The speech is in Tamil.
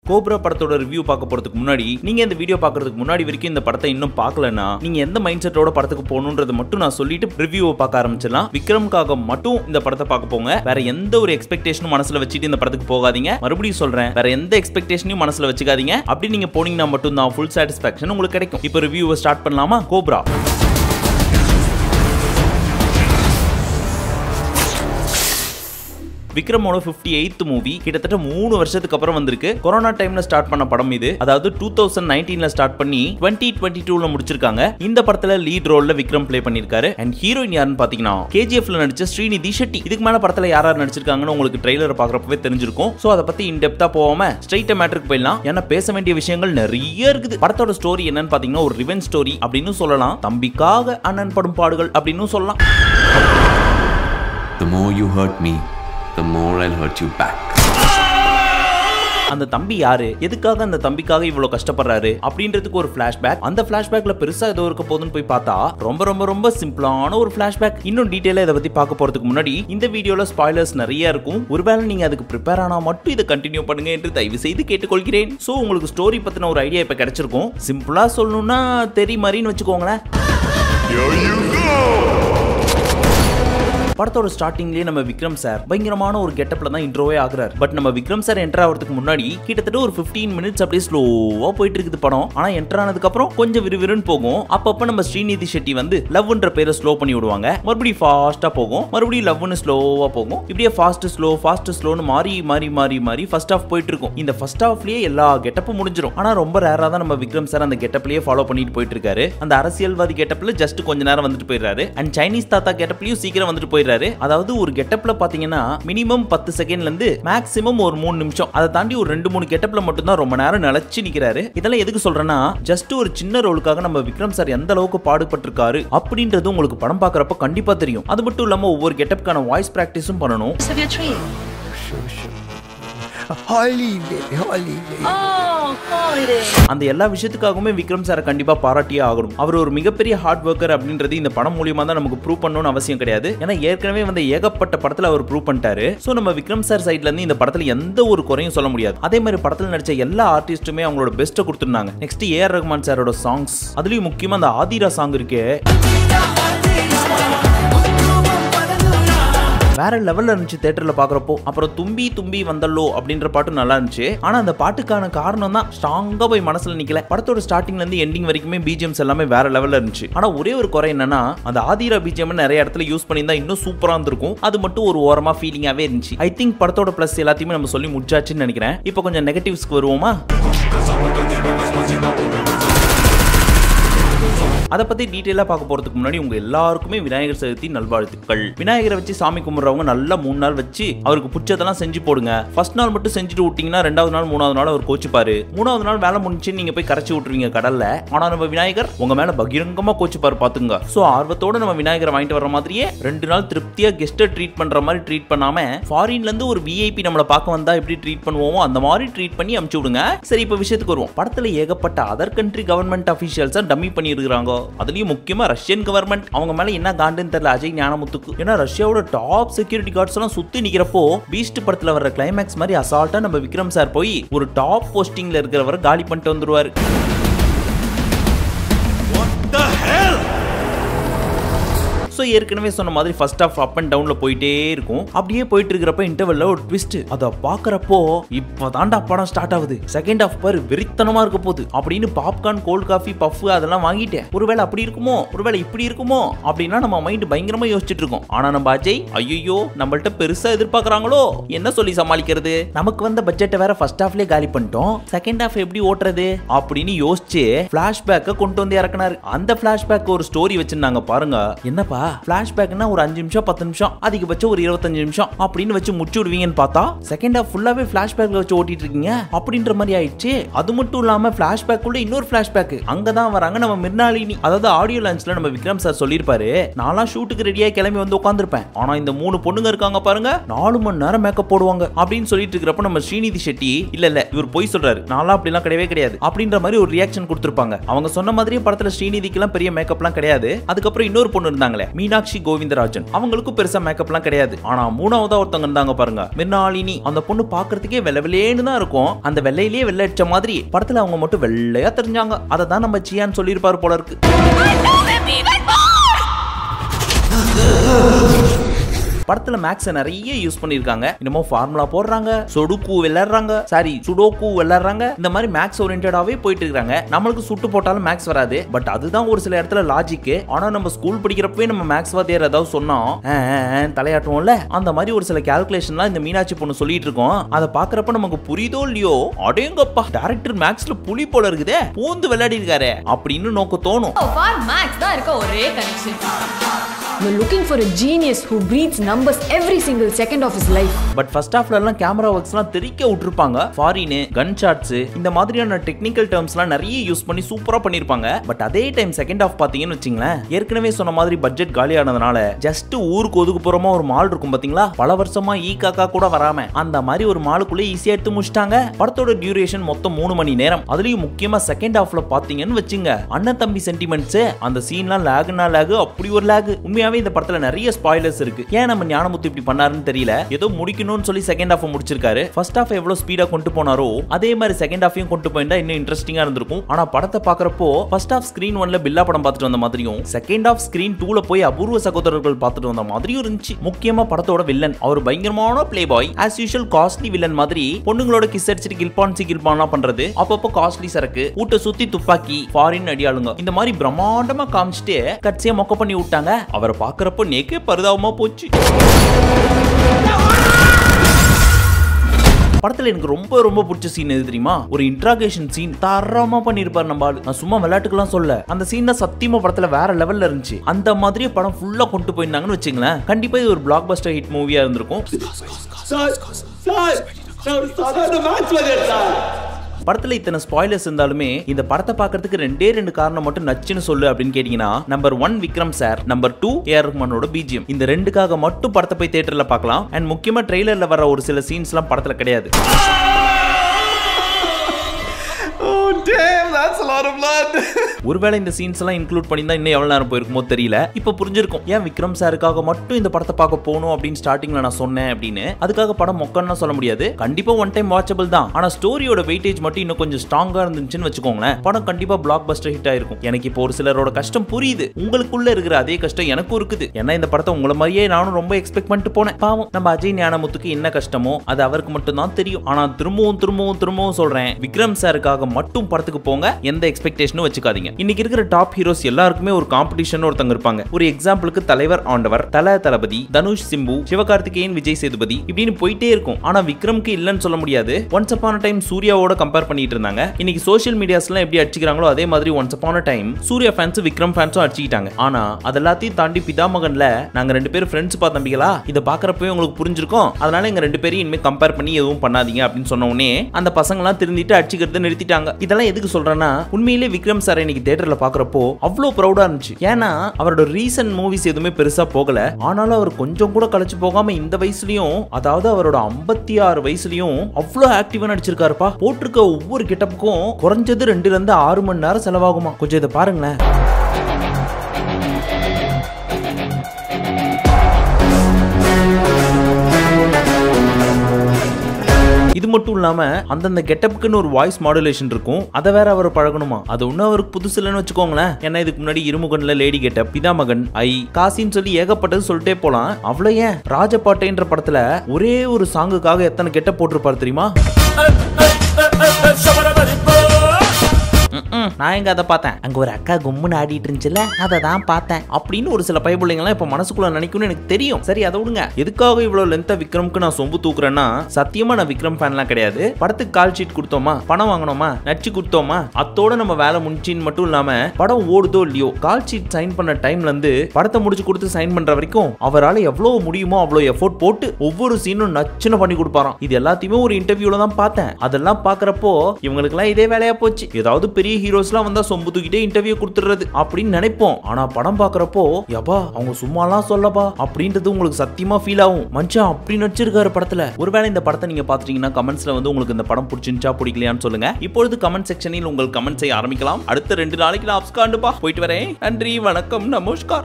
கோப்ரா படத்தோட ரிவ்யூ பார்க்க போறதுக்கு முன்னாடி நீங்க இந்த வீடியோ பார்க்கறதுக்கு முன்னாடி வரைக்கும் இந்த படத்தை இன்னும் பார்க்கலனா நீங்க எந்த மைண்ட் செட்டோட படத்துக்கு போகணுன்றத மட்டும் நான் சொல்லிட்டு ரிவ்யூவை பார்க்க ஆரம்பிச்சிடலாம் விக்ரம்காக மட்டும் இந்த படத்தை பார்க்க போங்க வேற எந்த ஒரு எக்ஸ்பெக்டேஷனும் மனசுல வச்சுட்டு இந்த படத்துக்கு போகாதீங்க மறுபடியும் சொல்றேன் வேற எந்த எக்ஸ்பெக்டேஷனையும் மனசுல வச்சுக்காதீங்க அப்படி நீங்க போனீங்கன்னா மட்டும் தான் ஃபுல் சாட்டிஸ்ஃபேக்ஷன் உங்களுக்கு கிடைக்கும் இப்போ ரிவ்யூவை ஸ்டார்ட் பண்ணலாமா கோப்ரா விக்ரமோட ஃபிஃப்டி எயித் மூவி கிட்டத்தட்ட மூணு வருஷத்துக்கு அப்புறம் வந்திருக்கு கொரோனா டைம்ல ஸ்டார்ட் பண்ண படம் இது அதாவது டூ தௌசண்ட் நைன்டீன்ல ஸ்டார்ட் பண்ணி டுவெண்ட்டி டுவெண்ட்டி டூல முடிச்சிருக்காங்க இந்த படத்துல லீட் ரோல்ல விக்ரம் ப்ளே பண்ணிருக்காரு அண்ட் ஹீரோயின் யாருன்னு பாத்தீங்கன்னா கேஜிஎஃப்ல நடிச்ச ஸ்ரீநிதி ஷெட்டி இதுக்கு மேல படத்துல யார் யார் நடிச்சிருக்காங்கன்னு உங்களுக்கு ட்ரெய்லர் பாக்குறப்பவே தெரிஞ்சிருக்கும் சோ அதை பத்தி இன் டெப்தா போகாம ஸ்ட்ரைட்டா மேட்டருக்கு போயிடலாம் ஏன்னா பேச வேண்டிய விஷயங்கள் நிறைய இருக்குது படத்தோட ஸ்டோரி என்னன்னு பாத்தீங்கன்னா ஒரு ரிவென் ஸ்டோரி அப்படின்னு சொல்லலாம் தம்பிக்காக அண்ணன் படும் பாடுகள் அப்படின்னு சொல்லலாம் The more you hurt me, the more I'll hurt you back. அந்த தம்பி யாரு எதுக்காக அந்த தம்பிக்காக இவ்வளவு கஷ்டப்படுறாரு அப்படின்றதுக்கு ஒரு பிளாஷ்பேக் அந்த பிளாஷ்பேக்ல பெருசா ஏதோ இருக்க போதுன்னு போய் பார்த்தா ரொம்ப ரொம்ப ரொம்ப சிம்பிளான ஒரு பிளாஷ்பேக் இன்னும் டீடைலா இதை பத்தி பார்க்க போறதுக்கு முன்னாடி இந்த வீடியோல ஸ்பாய்லர்ஸ் நிறைய இருக்கும் ஒருவேளை நீங்க அதுக்கு ப்ரிப்பேர் ஆனா மட்டும் இதை கண்டினியூ பண்ணுங்க என்று தயவு செய்து கேட்டுக்கொள்கிறேன் சோ உங்களுக்கு ஸ்டோரி பத்தின ஒரு ஐடியா இப்ப கிடைச்சிருக்கும் சிம்பிளா சொல்லணும்னா தெரி மாதிரின்னு வச்சுக்கோங்களேன் படத்தோட ஸ்டார்டிங்லயே நம்ம விக்ரம் சார் பயங்கரமான ஒரு கெட்டப்ல தான் இன்ட்ரோவே ஆகுறாரு பட் நம்ம விக்ரம் சார் என்டர் ஆகிறதுக்கு முன்னாடி கிட்டத்தட்ட ஒரு 15 மினிட்ஸ் அப்படியே ஸ்லோவா போயிட்டு இருக்குது படம் ஆனா என்டர் ஆனதுக்கு அப்புறம் கொஞ்சம் விறுவிறுன்னு போகும் அப்பப்ப நம்ம ஸ்ரீநிதி ஷெட்டி வந்து லவ்ன்ற பேரை ஸ்லோ பண்ணி விடுவாங்க மறுபடியும் ஃபாஸ்டா போகும் மறுபடியும் லவ்னு ஸ்லோவா போகும் இப்படியே ஃபாஸ்ட் ஸ்லோ ஃபாஸ்ட் ஸ்லோன்னு மாறி மாறி மாறி மாறி ஃபர்ஸ்ட் ஆஃப் போயிட்டு இருக்கும் இந்த ஃபர்ஸ்ட் ஆஃப்லயே எல்லா கெட்டப்பும் முடிஞ்சிரும் ஆனா ரொம்ப ரேரா தான் நம்ம விக்ரம் சார் அந்த கெட்டப்லயே ஃபாலோ பண்ணிட்டு போயிட்டு இருக்காரு அந்த அரசியல்வாதி கெட்டப்ல ஜஸ்ட் கொஞ்ச நேரம் வந்துட்டு போயிடுறாரு அண்ட் சைனீஸ் தாத்தா கெட்டப்லயும் சீக்கிரம் வந்துட்டு போயிடுறாரு அதாவது ஒரு கெட்டப்ல பாத்தீங்கன்னா மினிமம் பத்து செகண்ட்ல இருந்து மேக்ஸிமம் ஒரு மூணு நிமிஷம் அதை தாண்டி ஒரு ரெண்டு மூணு கெட்டப்ல மட்டும் தான் ரொம்ப நேரம் நிலைச்சு நிக்கிறாரு இதெல்லாம் எதுக்கு சொல்றேன்னா ஜஸ்ட் ஒரு சின்ன ரோலுக்காக நம்ம விக்ரம் சார் எந்த அளவுக்கு பாடுபட்டிருக்காரு அப்படின்றது உங்களுக்கு படம் பார்க்கறப்ப கண்டிப்பா தெரியும் அது மட்டும் இல்லாம ஒவ்வொரு கெட்டப்க்கான வாய்ஸ் பிராக்டிஸும் பண்ணணும் of your tree? Holiday, holiday. Oh, holiday. அந்த எல்லா விஷயத்துக்காகவுமே விக்ரம் சாரை கண்டிப்பா பாராட்டியே ஆகணும் அவர் ஒரு மிகப்பெரிய ஹார்ட் ஒர்க்கர் அப்படின்றது இந்த படம் மூலியமா தான் நமக்கு ப்ரூவ் பண்ணணும்னு அவசியம் கிடையாது ஏன்னா ஏற்கனவே வந்து ஏகப்பட்ட படத்துல அவர் ப்ரூவ் பண்ணிட்டாரு சோ நம்ம விக்ரம் சார் சைட்ல இருந்து இந்த படத்துல எந்த ஒரு குறையும் சொல்ல முடியாது அதே மாதிரி படத்துல நடிச்ச எல்லா ஆர்டிஸ்ட்டுமே அவங்களோட பெஸ்ட்டை கொடுத்துருந்தாங்க நெக்ஸ்ட் ஏஆர் ரஹ்மான் சாரோட சாங்ஸ் அதுலயும் முக்கியமா அந்த ஆதிரா சாங் இருக்கே வேற லெவல்ல இருந்துச்சு தேட்டர்ல பாக்குறப்போ அப்புறம் தும்பி தும்பி வந்தல்லோ அப்படின்ற பாட்டும் நல்லா இருந்துச்சு ஆனா அந்த பாட்டுக்கான காரணம் தான் ஸ்ட்ராங்கா போய் மனசுல நிக்கல படத்தோட ஸ்டார்டிங்ல இருந்து எண்டிங் வரைக்குமே பிஜிஎம்ஸ் எல்லாமே வேற லெவல்ல இருந்துச்சு ஆனா ஒரே ஒரு குறை என்னன்னா அந்த ஆதிரா பிஜிஎம் நிறைய இடத்துல யூஸ் பண்ணியிருந்தா இன்னும் சூப்பரா இருந்திருக்கும் அது மட்டும் ஒரு ஓரமா ஃபீலிங்காவே இருந்துச்சு ஐ திங்க் படத்தோட பிளஸ் எல்லாத்தையுமே நம்ம சொல்லி முடிச்சாச்சுன்னு நினைக்கிறேன் இப்போ கொஞ்சம் நெகட்டிவ்ஸ்க்கு வருவோமா அதை பத்தி டீட்டெயிலா பார்க்க போறதுக்கு முன்னாடி உங்க எல்லாருக்குமே விநாயகர் சதுர்த்தி நல்வாழ்த்துக்கள் விநாயகரை வச்சு சாமி கும்பிடுறவங்க நல்லா மூணு நாள் வச்சு அவருக்கு பிடிச்சதெல்லாம் செஞ்சு போடுங்க ஃபர்ஸ்ட் நாள் மட்டும் செஞ்சுட்டு விட்டீங்கன்னா ரெண்டாவது நாள் மூணாவது நாள் அவர் கோச்சுப்பாரு மூணாவது நாள் வேலை முடிஞ்சு நீங்க போய் கரைச்சி விட்டுருவீங்க கடல்ல ஆனா நம்ம விநாயகர் உங்க மேல பகிரங்கமா கோச்சுப்பாரு பாத்துங்க சோ ஆர்வத்தோட நம்ம விநாயகரை வாங்கிட்டு வர மாதிரியே ரெண்டு நாள் திருப்தியா கெஸ்ட்டை ட்ரீட் பண்ற மாதிரி ட்ரீட் பண்ணாம ஃபாரின்ல இருந்து ஒரு விஐபி நம்மள பார்க்க வந்தா எப்படி ட்ரீட் பண்ணுவோமோ அந்த மாதிரி ட்ரீட் பண்ணி அமுச்சு விடுங்க சரி இப்போ விஷயத்துக்கு வருவோம் படத்துல ஏகப்பட்ட அதர் கண்ட்ரி கவர்மெண்ட் அபிஷியல்ஸா டம்மி பண்ணியிருக்காங்க அதுலயும் முக்கியமா ரஷ்யன் கவர்மெண்ட் அவங்க மேல என்ன காண்டுன்னு தெரியல அஜய் ஞானமுத்துக்கு ஏன்னா ரஷ்யாவோட டாப் செக்யூரிட்டி கார்ட்ஸ் எல்லாம் சுத்தி நிக்கிறப்போ பீஸ்ட் படத்துல வர்ற கிளைமேக்ஸ் மாதிரி அசால்ட்டா நம்ம விக்ரம் சார் போய் ஒரு டாப் போஸ்டிங்ல இருக்கிறவரை காலி பண்ணிட்டு வந்துருவாரு ஸோ ஏற்கனவே சொன்ன மாதிரி ஃபர்ஸ்ட் ஆஃப் அப் அண்ட் டவுன்ல போயிட்டே இருக்கும் அப்படியே போயிட்டு இருக்கிறப்ப இன்டர்வெல்ல ஒரு ட்விஸ்ட் அதை பார்க்கறப்போ இப்போ தாண்டா படம் ஸ்டார்ட் ஆகுது செகண்ட் ஆஃப் பாரு வெறித்தனமா இருக்க போகுது அப்படின்னு பாப்கார்ன் கோல்ட் காஃபி பஃப் அதெல்லாம் வாங்கிட்டேன் ஒருவேளை அப்படி இருக்குமோ ஒருவேளை இப்படி இருக்குமோ அப்படின்னா நம்ம மைண்ட் பயங்கரமா யோசிச்சுட்டு இருக்கோம் ஆனா நம்ம அஜய் ஐயோ நம்மள்ட்ட பெருசா எதிர்பார்க்கறாங்களோ என்ன சொல்லி சமாளிக்கிறது நமக்கு வந்த பட்ஜெட்டை வேற ஃபர்ஸ்ட் ஹாஃப்லயே காலி பண்ணிட்டோம் செகண்ட் ஹாஃப் எப்படி ஓட்டுறது அப்படின்னு யோசிச்சு பிளாஷ்பேக்கை கொண்டு வந்து இறக்குனாரு அந்த பிளாஷ்பேக் ஒரு ஸ்டோரி வச்சிருந்தாங்க பாருங்க என்னப்பா பிளாஷ்பேக்னா ஒரு அஞ்சு நிமிஷம் பத்து நிமிஷம் அதிகபட்சம் ஒரு இருபத்தஞ்சு நிமிஷம் அப்படின்னு வச்சு முடிச்சு விடுவீங்கன்னு பார்த்தா செகண்ட் ஹாஃப் ஃபுல்லாவே பிளாஷ்பேக்ல வச்சு ஓட்டிட்டு இருக்கீங்க அப்படின்ற மாதிரி ஆயிடுச்சு அது மட்டும் இல்லாம பிளாஷ்பேக் உள்ள இன்னொரு பிளாஷ்பேக் அங்கதான் வராங்க நம்ம மிர்னாலினி அதாவது ஆடியோ லான்ச்ல நம்ம விக்ரம் சார் சொல்லியிருப்பாரு நான்லாம் ஷூட்டுக்கு ரெடியா கிளம்பி வந்து உட்காந்துருப்பேன் ஆனா இந்த மூணு பொண்ணுங்க இருக்காங்க பாருங்க நாலு மணி நேரம் மேக்கப் போடுவாங்க அப்படின்னு சொல்லிட்டு இருக்கிறப்ப நம்ம ஸ்ரீநிதி ஷெட்டி இல்ல இல்ல இவர் பொய் சொல்றாரு நான்லாம் அப்படிலாம் கிடையவே கிடையாது அப்படின்ற மாதிரி ஒரு ரியாக்ஷன் கொடுத்திருப்பாங்க அவங்க சொன்ன மாதிரியே படத்துல ஸ்ரீநிதிக்கு எல்லாம் பெரிய மேக்கப்லாம் கிடையாது அதுக்கப்புறம் இன்னொரு பொண்ணு இருந்தாங்களே மீனாட்சி கோவிந்தராஜன் அவங்களுக்கும் பெருசா மேக்கப்லாம் கிடையாது ஆனா மூணாவதா ஒருத்தவங்க இருந்தாங்க பாருங்க மிர்னாலினி அந்த பொண்ணு பாக்குறதுக்கே வெள்ளை வெள்ளையேன்னு தான் இருக்கும் அந்த வெள்ளையிலேயே வெள்ளை அடிச்ச மாதிரி படத்துல அவங்க மட்டும் வெள்ளையா தெரிஞ்சாங்க அதை தான் நம்ம சியான் சொல்லியிருப்பாரு போல இருக்கு படத்துல மேக்ஸை நிறைய யூஸ் பண்ணிருக்காங்க என்னமோ ஃபார்முலா போடுறாங்க சொடுக்கு விளையாடுறாங்க சாரி சுடோக்கு விளையாடுறாங்க இந்த மாதிரி மேக்ஸ் ஓரியன்டாவே போயிட்டு இருக்காங்க நம்மளுக்கு சுட்டு போட்டாலும் மேக்ஸ் வராது பட் அதுதான் ஒரு சில இடத்துல லாஜிக் ஆனா நம்ம ஸ்கூல் படிக்கிறப்பவே நம்ம மேக்ஸ் வாத்தியார் ஏதாவது சொன்னோம் ஆ, ஆ, ஆ, தலையாட்டுவோம்ல அந்த மாதிரி ஒரு சில கால்குலேஷன்லாம் இந்த மீனாட்சி பொண்ணு சொல்லிட்டு இருக்கோம் அதை பாக்குறப்ப நமக்கு புரியுதோ இல்லையோ அடேங்கப்பா டேரக்டர் மேக்ஸ்ல புலி போல இருக்குதே பூந்து விளையாடி இருக்காரு அப்படின்னு நோக்க தோணும் So far, Max தான் இருக்க ஒரே connection You're looking for a genius who breathes numbers every single second of his life. But first ஹாஃப்ல எல்லாம் கேமரா ஒர்க்ஸ்லாம் தெரிக்க விட்டுருப்பாங்க ஃபாரின் கன் ஷாட்ஸ் இந்த மாதிரியான டெக்னிக்கல் டேர்ம்ஸ்லாம் நிறைய யூஸ் பண்ணி சூப்பரா பண்ணிருப்பாங்க பட் அதே டைம் செகண்ட் ஹாஃப் பாத்தீங்கன்னு வச்சுங்களேன் ஏற்கனவே சொன்ன மாதிரி பட்ஜெட் காலியானதுனால ஜஸ்ட் ஊருக்கு ஒதுக்குப்புறமா ஒரு மால் இருக்கும் பாத்தீங்களா பல வருஷமா ஈ காக்கா கூட வராம அந்த மாதிரி ஒரு மாலுக்குள்ள ஈஸியா எடுத்து முடிச்சிட்டாங்க படத்தோட டியூரேஷன் மொத்தம் மூணு மணி நேரம் அதுலயும் முக்கியமா செகண்ட் ஹாஃப்ல பாத்தீங்கன்னு வச்சுங்க அண்ணன் தம்பி சென்டிமெண்ட்ஸ் அந்த சீன்லாம் லேகுனா லேகு அப்படி ஒரு லேகு உண்மையாவே இந்த படத்துல நிறைய ஸ்பாய்லர்ஸ் இருக்கு ஏன் நம்ம ஞானமுத்து இப்படி பண்ணாருன்னு தெரியல ஏதோ முடிக்கணும்னு சொல்லி செகண்ட் ஹாஃப் முடிச்சிருக்காரு ஃபர்ஸ்ட் ஹாஃப் எவ்வளவு ஸ்பீடா கொண்டு போனாரோ அதே மாதிரி செகண்ட் ஹாஃபையும் கொண்டு போயிருந்தா இன்னும் இன்ட்ரெஸ்டிங்கா இருந்திருக்கும் ஆனா படத்தை பாக்குறப்போ ஃபர்ஸ்ட் ஹாஃப் ஸ்கிரீன் ஒன்ல பில்லா படம் பார்த்துட்டு வந்த மாதிரியும் செகண்ட் ஹாஃப் ஸ்கிரீன் டூல போய் அபூர்வ சகோதரர்கள் பார்த்துட்டு வந்த மாதிரியும் இருந்துச்சு முக்கியமா படத்தோட வில்லன் அவர் பயங்கரமான playboy as usual costly villain மாதிரி பொண்ணுங்களோட கிஸ் அடிச்சிட்டு கில்பான்சி கில்பான்லாம் பண்றது அப்பப்போ காஸ்ட்லி சரக்கு ஊட்ட சுத்தி துப்பாக்கி ஃபாரின் அடியாளுங்க இந்த மாதிரி பிரம்மாண்டமா காமிச்சிட்டு கட்சியா மொக்க பண்ணி விட்டாங்க அவரை பாக்குறப்போ நேக்கே பரிதாபமா போச்சு படத்துல எனக்கு ரொம்ப ரொம்ப பிடிச்ச சீன் எது தெரியுமா ஒரு இன்ட்ராகேஷன் சீன் தரமா பண்ணிருப்பாரு நம்ம ஆளு நான் சும்மா விளையாட்டுக்கெல்லாம் சொல்ல அந்த சீன் தான் சத்தியமா படத்துல வேற லெவல்ல இருந்துச்சு அந்த மாதிரியே படம் ஃபுல்லா கொண்டு போயிருந்தாங்கன்னு வச்சுங்களேன் கண்டிப்பா இது ஒரு பிளாக் பஸ்டர் ஹிட் மூவியா இருந்திருக்கும் படத்துல இத்தனை ஸ்பாய்லர்ஸ் இருந்தாலுமே இந்த படத்தை பார்க்கறதுக்கு ரெண்டே ரெண்டு காரணம் மட்டும் நச்சுன்னு சொல்லு அப்படின்னு கேட்டீங்கன்னா number one Vikram sir number two A ரஹ்மானோட பிஜிஎம் இந்த ரெண்டுக்காக மட்டும் படத்தை போய் தியேட்டர்ல பார்க்கலாம் அண்ட் முக்கியமா ட்ரெய்லர்ல வர ஒரு சில சீன்ஸ் எல்லாம் படத்துல கிடையாது Oh, damn, that's a lot of blood. ஒருவேளை இந்த சீன்ஸ் எல்லாம் இன்க்ளூட் பண்ணி தான் இன்னும் எவ்வளவு நேரம் போயிருக்குமோ தெரியல இப்போ புரிஞ்சிருக்கும் ஏன் விக்ரம் சாருக்காக மட்டும் இந்த படத்தை பார்க்க போகணும் அப்படின்னு ஸ்டார்டிங்ல நான் சொன்னேன் அப்படின்னு அதுக்காக படம் மொக்கன்னு சொல்ல முடியாது கண்டிப்பா ஒன் டைம் வாட்சபிள் தான் ஆனா ஸ்டோரியோட வெயிட்டேஜ் மட்டும் இன்னும் கொஞ்சம் ஸ்ட்ராங்கா இருந்துச்சுன்னு வச்சுக்கோங்களேன் படம் கண்டிப்பா பிளாக் பஸ்டர் ஹிட் ஆயிருக்கும் எனக்கு இப்போ ஒரு சிலரோட கஷ்டம் புரியுது உங்களுக்குள்ள இருக்கிற அதே கஷ்டம் எனக்கும் இருக்குது ஏன்னா இந்த படத்தை உங்களை மாதிரியே நானும் ரொம்ப எக்ஸ்பெக்ட் பண்ணிட்டு போனேன் பாவம் நம்ம அஜய் ஞானமுத்துக்கு என்ன கஷ்டமோ அது அவருக்கு மட்டும் தான் தெரியும் ஆனா திரும்பவும் திரும்பவும் திரும்பவும் சொல்றேன் விக்ரம் சாருக்காக மட்டும் படத்துக்கு போங்க எந்த எக்ஸ்பெக்டேஷனும் வச்சுக்காதீங்க இன்னைக்கு இருக்கிற டாப் ஹீரோஸ் எல்லாருக்குமே ஒரு காம்படிஷன் ஒருத்தங்க இருப்பாங்க ஒரு எக்ஸாம்பிளுக்கு தலைவர் ஆண்டவர் தல தளபதி தனுஷ் சிம்பு சிவகார்த்திகேயன் விஜய் சேதுபதி இப்படின்னு போயிட்டே இருக்கும் ஆனா விக்ரம்க்கு இல்லைன்னு சொல்ல முடியாது ஒன்ஸ் அப்பான டைம் சூர்யாவோட கம்பேர் பண்ணிட்டு இருந்தாங்க இன்னைக்கு சோஷியல் மீடியாஸ்லாம் எப்படி அடிச்சுக்கிறாங்களோ அதே மாதிரி ஒன்ஸ் அப்பான டைம் சூர்யா ஃபேன்ஸ் விக்ரம் ஃபேன்ஸும் அடிச்சுக்கிட்டாங்க ஆனா அதெல்லாத்தையும் தாண்டி பிதாமகன்ல நாங்க ரெண்டு பேரும் ஃப்ரெண்ட்ஸ் பா தம்பிகளா இதை பாக்குறப்பவே உங்களுக்கு புரிஞ்சிருக்கும் அதனால எங்க ரெண்டு பேரையும் இனிமே கம்பேர் பண்ணி எதுவும் பண்ணாதீங்க அப்படின்னு சொன்ன உடனே அந்த பசங்கலாம் திருந்திட்டு அடிச்சுக்கிறத நிறுத்திட்டாங்க இதெல்லாம் எதுக்கு சொல்றேன்னா உண்மையிலே விக்ரம் சார் இன்னைக்கு தியேட்டர்ல பாக்குறப்போ அவ்வளோ ப்ரௌடா இருந்துச்சு ஏன்னா அவரோட ரீசன்ட் மூவிஸ் எதுவுமே பெருசா போகல ஆனாலும் அவர் கொஞ்சம் கூட கழிச்சு போகாம இந்த வயசுலயும் அதாவது அவரோட ஐம்பத்தி ஆறு வயசுலயும் அவ்வளோ ஆக்டிவா நடிச்சிருக்காருப்பா போட்டிருக்க ஒவ்வொரு கெட்டப்புக்கும் குறைஞ்சது ரெண்டுல இருந்து ஆறு மணி நேரம் செலவாகுமா கொஞ்சம் இதை பாருங்களேன் இது மட்டும் இல்லாம அந்தந்த கெட்டப்புக்குன்னு ஒரு வாய்ஸ் மாடுலேஷன் இருக்கும் அதை வேற அவர் பழகணுமா அது ஒன்னும் அவருக்கு புதுசு இல்லைன்னு வச்சுக்கோங்களேன் ஏன்னா இதுக்கு முன்னாடி இருமுகன்ல லேடி கெட்டப் பிதாமகன் ஐ காசின்னு சொல்லி ஏகப்பட்டது சொல்லிட்டே போலாம் அவ்வளோ ஏன் ராஜபாட்டைன்ற படத்துல ஒரே ஒரு சாங்குக்காக எத்தனை கெட்டப் போட்டிருப்பாரு தெரியுமா ம்ம். நான் எங்க அதை பார்த்தேன் அங்க ஒரு அக்கா கும்முன்னு ஆடிட்டு இருந்துச்சுல அதை தான் பார்த்தேன் அப்படின்னு ஒரு சில பைபிள்ளைங்களாம் இப்ப மனசுக்குள்ள நினைக்கும்னு எனக்கு தெரியும் சரி அதை விடுங்க எதுக்காக இவ்வளவு லென்த்தா விக்ரம்க்கு நான் சொம்பு தூக்குறேன்னா சத்தியமா நான் விக்ரம் ஃபேன்லாம் கிடையாது படத்துக்கு கால் ஷீட் கொடுத்தோமா பணம் வாங்கினோமா நச்சு கொடுத்தோமா அத்தோட நம்ம வேலை முடிச்சின்னு மட்டும் இல்லாம படம் ஓடுதோ இல்லையோ கால் ஷீட் சைன் பண்ண டைம்ல இருந்து படத்தை முடிச்சு கொடுத்து சைன் பண்ற வரைக்கும் அவரால் எவ்வளவு முடியுமோ அவ்வளவு எஃபோர்ட் போட்டு ஒவ்வொரு சீனும் நச்சுன்னு பண்ணி கொடுப்பாராம் இது எல்லாத்தையுமே ஒரு இன்டர்வியூல தான் பார்த்தேன் அதெல்லாம் பாக்குறப்போ இவங்களுக்குலாம் இதே வேலையா போச்சு ஏதாவது பெரிய ஹீரோஸ்லாம் வந்தா சொம்பு தூக்கிட்டே இன்டர்வியூ கொடுத்துறது அப்படின்னு நினைப்போம் ஆனா படம் பாக்குறப்போ யப்பா அவங்க சும்மாலாம் சொல்லப்பா அப்படின்றது உங்களுக்கு சத்தியமா ஃபீல் ஆகும் மனுஷன் அப்படி நடிச்சிருக்காரு படத்துல ஒருவேளை இந்த படத்தை நீங்க பாத்துட்டீங்கன்னா கமெண்ட்ஸ்ல வந்து உங்களுக்கு இந்த படம் பிடிச்சிருந்துச்சா பிடிக்கலையான்னு சொல்லுங்க இப்பொழுது கமெண்ட் செக்ஷனில் உங்கள் கமெண்ட்ஸை ஆரம்பிக்கலாம் அடுத்த ரெண்டு நாளைக்கு நான் அப்ஸ்காண்டுப்பா போயிட்டு வரேன் நன்றி வணக்கம் நமஸ்கார்